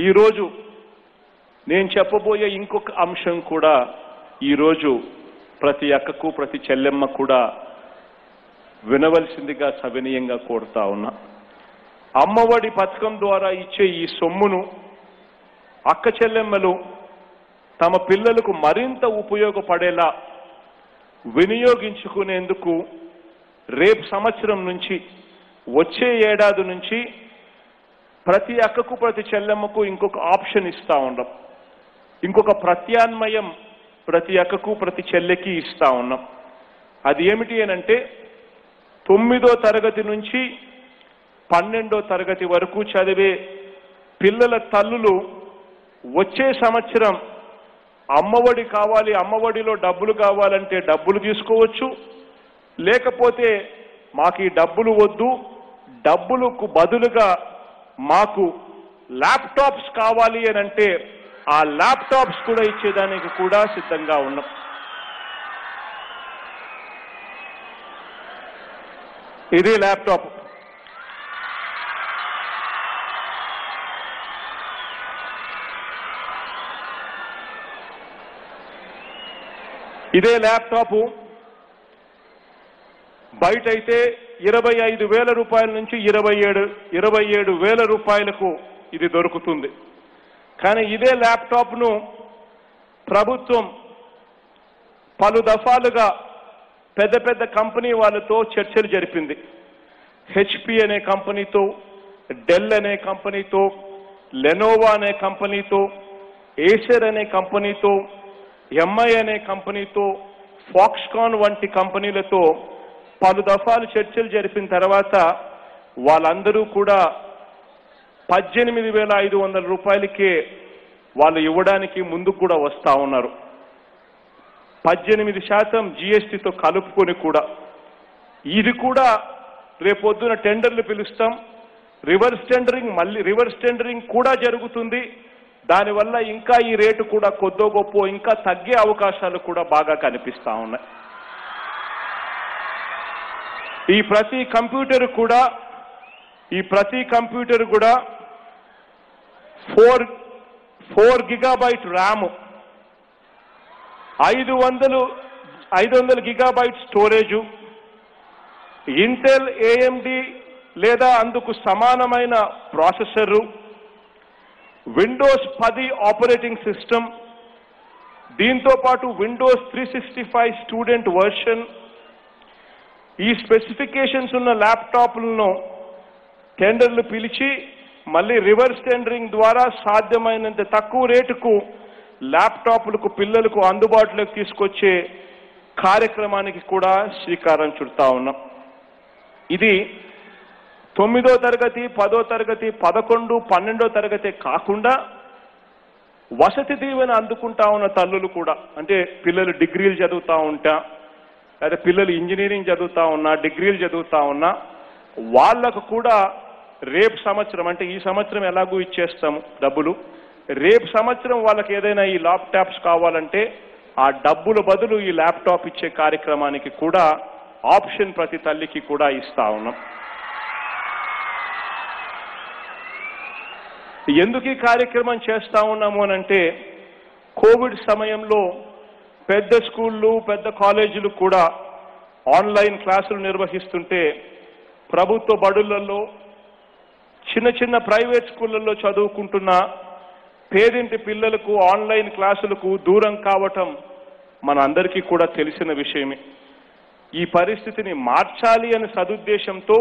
ఈరోజు నేను చెప్పబోయే ఇంకొక అంశం కూడా ఈరోజు ప్రతి అక్కకు ప్రతి చెల్లెమ్మ కూడా వినవలసిందిగా సవినీయంగా కోరుతా ఉన్నా అమ్మఒడి పథకం ద్వారా ఇచ్చే ఈ సొమ్మును అక్క చెల్లెమ్మలు తమ పిల్లలకు మరింత ఉపయోగపడేలా వినియోగించుకునేందుకు రేపు సంవత్సరం నుంచి వచ్చే ఏడాది నుంచి ప్రతి అక్కకు ప్రతి చెల్లెమ్మకు ఇంకొక ఆప్షన్ ఇస్తా ఉన్నాం ఇంకొక ప్రత్యామ్నాయం ప్రతి అక్కకు ప్రతి చెల్లెకి ఇస్తా ఉన్నాం అది ఏమిటి అనంటే తొమ్మిదో తరగతి నుంచి పన్నెండో తరగతి వరకు చదివే పిల్లల తల్లులు వచ్చే సంవత్సరం అమ్మఒడి కావాలి అమ్మఒడిలో డబ్బులు కావాలంటే డబ్బులు తీసుకోవచ్చు లేకపోతే మాకు ఈ డబ్బులు వద్దు డబ్బులకు బదులుగా మాకు ల్యాప్టాప్స్ కావాలి అని అంటే ఆ ల్యాప్టాప్స్ కూడా ఇచ్చేదానికి కూడా సిద్ధంగా ఉన్నాం ఇది ల్యాప్టాప్ ఇదే ల్యాప్టాప్ బయట అయితే ఇరవై ఐదు వేల రూపాయల నుంచి ఇరవై ఏడు ఇరవై ఏడు వేల రూపాయలకు ఇది దొరుకుతుంది కానీ ఇదే ల్యాప్టాప్ను ప్రభుత్వం పలు దఫాలుగా పెద్ద పెద్ద కంపెనీ వాళ్ళతో చర్చలు జరిపింది హెచ్పి అనే కంపెనీతో డెల్ అనే కంపెనీతో లెనోవా అనే కంపెనీతో ఏసర్ అనే కంపెనీతో ఎంఐ అనే కంపెనీతో ఫాక్స్కాన్ వంటి కంపెనీలతో పలు దఫాలు చర్చలు జరిపిన తర్వాత వాళ్ళందరూ కూడా పద్దెనిమిది వేల ఐదు వందల రూపాయలకే వాళ్ళు ఇవ్వడానికి ముందుకు కూడా వస్తా ఉన్నారు పద్దెనిమిది శాతం జీఎస్టీతో కలుపుకొని కూడా ఇది కూడా రేపొద్దున టెండర్లు పిలుస్తాం రివర్స్ టెండరింగ్ మళ్ళీ రివర్స్ టెండరింగ్ కూడా జరుగుతుంది దానివల్ల ఇంకా ఈ రేటు కూడా కొద్దో గొప్ప ఇంకా తగ్గే అవకాశాలు కూడా బాగా కనిపిస్తా ఉన్నాయి ఈ ప్రతి కంప్యూటర్ కూడా ఈ ప్రతి కంప్యూటర్ కూడా ఫోర్ ఫోర్ గిగాబైట్ ర్యామ్ ఐదు వందలు ఐదు వందల గిగాబైట్ స్టోరేజు ఇంటెల్ ఏఎండి లేదా అందుకు సమానమైన ప్రాసెసరు విండోస్ పది ఆపరేటింగ్ సిస్టమ్ దీంతో పాటు Windows three sixty five student version ఈ స్పెసిఫికేషన్స్ ఉన్న ల్యాప్టాప్లను టెండర్లు పిలిచి మళ్ళీ రివర్స్ టెండరింగ్ ద్వారా సాధ్యమైనంత తక్కువ రేటుకు ల్యాప్టాప్లకు పిల్లలకు అందుబాటులోకి తీసుకొచ్చే కార్యక్రమానికి కూడా శ్రీకారం చుడతా ఉన్నాం ఇది తొమ్మిదో తరగతి పదో తరగతి పదకొండు పన్నెండో తరగతి కాకుండా వసతి దీవెన అందుకుంటా ఉన్న తల్లులు కూడా అంటే పిల్లలు డిగ్రీలు చదువుతా ఉంటా లేదా పిల్లలు ఇంజనీరింగ్ చదువుతా ఉన్నా డిగ్రీలు చదువుతా ఉన్నా వాళ్ళకు కూడా రేపు సంవత్సరం అంటే ఈ సంవత్సరం ఎలాగూ ఇచ్చేస్తాము డబ్బులు రేపు సంవత్సరం వాళ్ళకి ఏదైనా ఈ ల్యాప్టాప్స్ కావాలంటే ఆ డబ్బుల బదులు ఈ ల్యాప్టాప్ ఇచ్చే కార్యక్రమానికి కూడా ఆప్షన్ ప్రతి తల్లికి కూడా ఇస్తా ఉన్నాం ఎందుకు ఈ కార్యక్రమం చేస్తా ఉన్నాము అని అంటే కోవిడ్ సమయంలో పెద్ద స్కూళ్ళు పెద్ద కాలేజీలు కూడా ఆన్లైన్ క్లాసులు నిర్వహిస్తుంటే ప్రభుత్వ బడులలో చిన్న చిన్న ప్రైవేట్ స్కూళ్ళల్లో చదువుకుంటున్న పేదింటి పిల్లలకు ఆన్లైన్ క్లాసులకు దూరం కావటం మన అందరికీ కూడా తెలిసిన విషయమే ఈ పరిస్థితిని మార్చాలి అనే సదుద్దేశంతో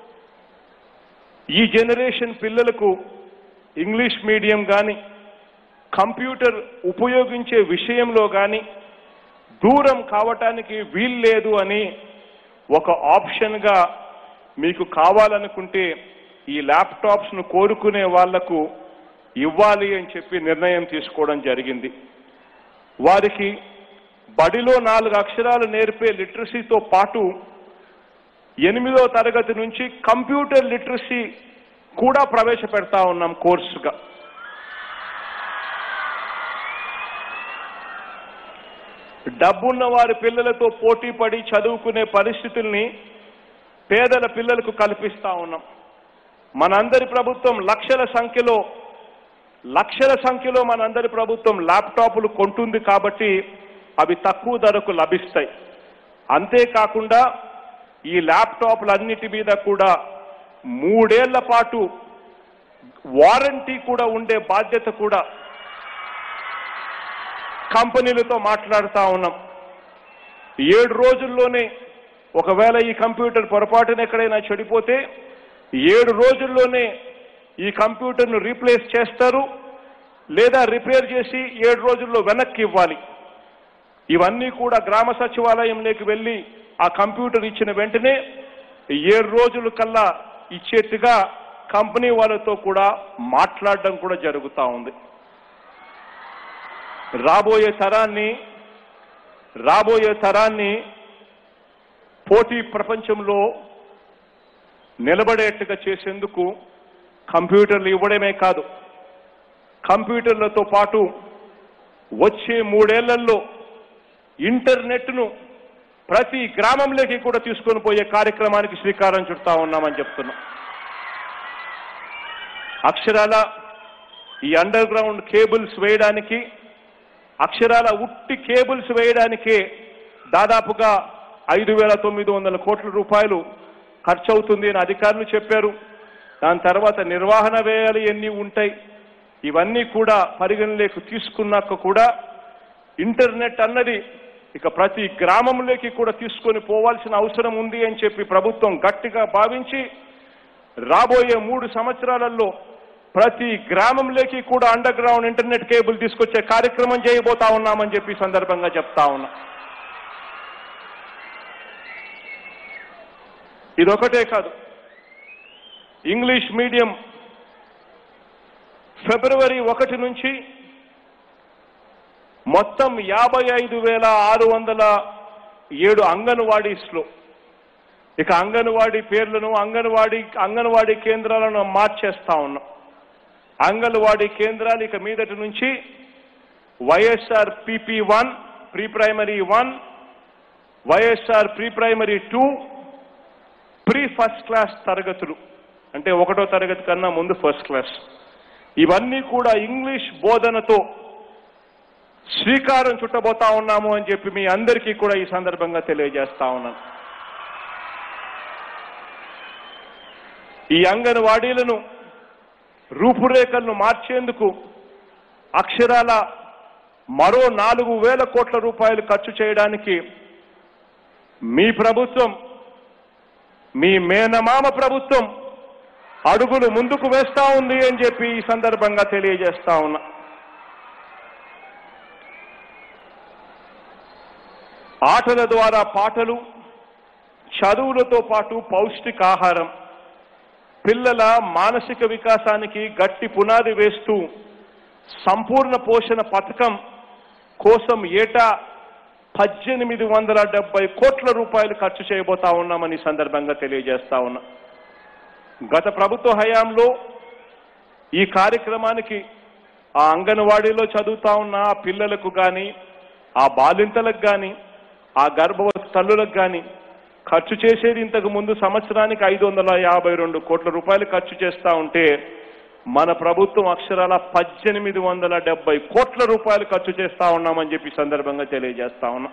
ఈ జనరేషన్ పిల్లలకు ఇంగ్లీష్ మీడియం కానీ కంప్యూటర్ ఉపయోగించే విషయంలో కానీ దూరం కావటానికి వీల్లేదు అని ఒక ఆప్షన్గా మీకు కావాలనుకుంటే ఈ ల్యాప్టాప్స్ ను కోరుకునే వాళ్లకు ఇవ్వాలి అని చెప్పి నిర్ణయం తీసుకోవడం జరిగింది వారికి బడిలో నాలుగు అక్షరాలు నేర్పే లిటరసీతో పాటు ఎనిమిదో తరగతి నుంచి కంప్యూటర్ లిటరసీ కూడా ప్రవేశపెడతా ఉన్నాం కోర్సుగా డబ్బున్న వారి పిల్లలతో పోటీ పడి చదువుకునే పరిస్థితుల్ని పేదల పిల్లలకు కల్పిస్తా ఉన్నాం మనందరి ప్రభుత్వం లక్షల సంఖ్యలో లక్షల సంఖ్యలో మనందరి ప్రభుత్వం ల్యాప్టాప్లు కొంటుంది కాబట్టి అవి తక్కువ ధరకు లభిస్తాయి అంతేకాకుండా ఈ ల్యాప్టాప్లన్నిటి మీద కూడా మూడేళ్ల పాటు వారంటీ కూడా ఉండే బాధ్యత కూడా కంపెనీలతో మాట్లాడుతా ఉన్నాం ఏడు రోజుల్లోనే ఒకవేళ ఈ కంప్యూటర్ పొరపాటున ఎక్కడైనా చెడిపోతే ఏడు రోజుల్లోనే ఈ కంప్యూటర్ను రీప్లేస్ చేస్తారు లేదా రిపేర్ చేసి ఏడు రోజుల్లో వెనక్కి ఇవ్వాలి ఇవన్నీ కూడా గ్రామ సచివాలయంలోకి వెళ్ళి ఆ కంప్యూటర్ ఇచ్చిన వెంటనే ఏడు రోజుల కల్లా ఇచ్చేట్టుగా కంపెనీ వాళ్ళతో కూడా మాట్లాడడం కూడా జరుగుతూ ఉంది రాబోయే తరాన్ని రాబోయే తరాన్ని పోటీ ప్రపంచంలో నిలబడేట్టుగా చేసేందుకు కంప్యూటర్లు ఇవ్వడమే కాదు కంప్యూటర్లతో పాటు వచ్చే మూడేళ్లలో ఇంటర్నెట్ను ప్రతి గ్రామంలోకి కూడా తీసుకొని పోయే కార్యక్రమానికి శ్రీకారం చుడతా ఉన్నామని చెప్తున్నాం అక్షరాల ఈ అండర్ గ్రౌండ్ కేబుల్స్ వేయడానికి అక్షరాల ఉట్టి కేబుల్స్ వేయడానికే దాదాపుగా ఐదు వేల తొమ్మిది వందల కోట్ల రూపాయలు ఖర్చు అవుతుంది అని అధికారులు చెప్పారు దాని తర్వాత నిర్వహణ వ్యయాలు ఎన్ని ఉంటాయి ఇవన్నీ కూడా పరిగణలోకి తీసుకున్నాక కూడా ఇంటర్నెట్ అన్నది ఇక ప్రతి గ్రామంలోకి కూడా తీసుకొని పోవాల్సిన అవసరం ఉంది అని చెప్పి ప్రభుత్వం గట్టిగా భావించి రాబోయే మూడు సంవత్సరాలలో ప్రతి గ్రామంలోకి కూడా అండర్ గ్రౌండ్ ఇంటర్నెట్ కేబుల్ తీసుకొచ్చే కార్యక్రమం చేయబోతా ఉన్నామని చెప్పి ఈ సందర్భంగా చెప్తా ఉన్నా ఇదొకటే కాదు ఇంగ్లీష్ మీడియం ఫిబ్రవరి ఒకటి నుంచి మొత్తం యాభై ఐదు వేల ఆరు వందల ఏడు అంగన్వాడీస్లో ఇక అంగన్వాడీ పేర్లను అంగన్వాడీ అంగన్వాడీ కేంద్రాలను మార్చేస్తా ఉన్నాం అంగన్వాడీ కేంద్రాలు ఇక మీదటి నుంచి YSR PP one pre primary one YSR pre primary two pre first class తరగతులు అంటే ఒకటో తరగతి కన్నా ముందు ఫస్ట్ క్లాస్ ఇవన్నీ కూడా ఇంగ్లీష్ బోధనతో శ్రీకారం చుట్టబోతా ఉన్నాము అని చెప్పి మీ అందరికీ కూడా ఈ సందర్భంగా తెలియజేస్తా ఉన్నాను ఈ అంగన్వాడీలను రూపురేఖలను మార్చేందుకు అక్షరాల మరో నాలుగు వేల కోట్ల రూపాయలు ఖర్చు చేయడానికి మీ ప్రభుత్వం మీ మేనమామ ప్రభుత్వం అడుగులు ముందుకు వేస్తా ఉంది అని చెప్పి ఈ సందర్భంగా తెలియజేస్తా ఉన్నా ఆటల ద్వారా పాటలు చదువులతో పాటు పౌష్టికాహారం పిల్లల మానసిక వికాసానికి గట్టి పునాది వేస్తూ సంపూర్ణ పోషణ పథకం కోసం ఏటా పద్దెనిమిది వందల డెబ్బై కోట్ల రూపాయలు ఖర్చు చేయబోతా ఉన్నామని ఈ సందర్భంగా తెలియజేస్తా ఉన్నా గత ప్రభుత్వ హయాంలో ఈ కార్యక్రమానికి ఆ అంగన్వాడీలో చదువుతా ఉన్న ఆ పిల్లలకు కానీ ఆ బాలింతలకు కానీ ఆ గర్భవతి తల్లులకు కానీ ఖర్చు చేసేది ఇంతకు ముందు సంవత్సరానికి ఐదు వందల యాభై రెండు కోట్ల రూపాయలు ఖర్చు చేస్తా ఉంటే మన ప్రభుత్వం అక్షరాల పద్దెనిమిది వందల డెబ్బై కోట్ల రూపాయలు ఖర్చు చేస్తా ఉన్నామని చెప్పి ఈ సందర్భంగా తెలియజేస్తా ఉన్నా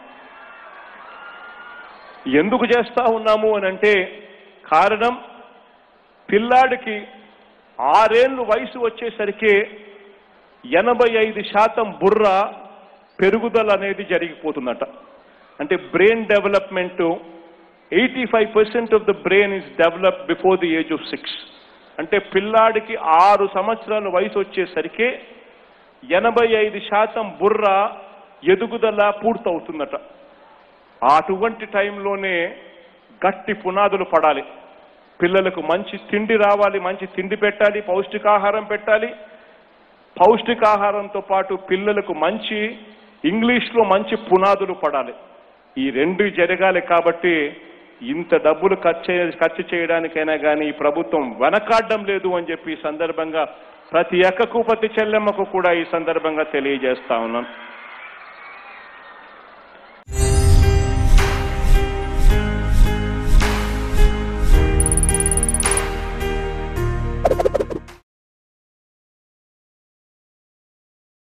ఎందుకు చేస్తా ఉన్నాము అని అంటే కారణం పిల్లాడికి ఆరేళ్లు వయసు వచ్చేసరికి ఎనభై ఐదు శాతం బుర్ర పెరుగుదల అనేది జరిగిపోతుందట అంటే brain development eighty five percent of the brain is develop before the age of six అంటే పిల్లాడికి ఆరు సంవత్సరాల వయసు వచ్చేసరికి ఎనభై ఐదు శాతం బుర్ర ఎదుగుదల పూర్తవుతుందట అటువంటి టైంలోనే గట్టి పునాదులు పడాలి పిల్లలకు మంచి తిండి రావాలి మంచి తిండి పెట్టాలి పౌష్టికాహారం పెట్టాలి పౌష్టికాహారంతో పాటు పిల్లలకు మంచి ఇంగ్లీష్లో మంచి పునాదులు పడాలి ఈ రెండు జరగాలి కాబట్టి ఇంత డబ్బులు ఖర్చు ఖర్చు చేయడానికైనా కానీ ఈ ప్రభుత్వం వెనకాడడం లేదు అని చెప్పి ఈ సందర్భంగా ప్రతి ఎక్కకు ప్రతి చెల్లెమ్మకు కూడా ఈ సందర్భంగా తెలియజేస్తా ఉన్నాను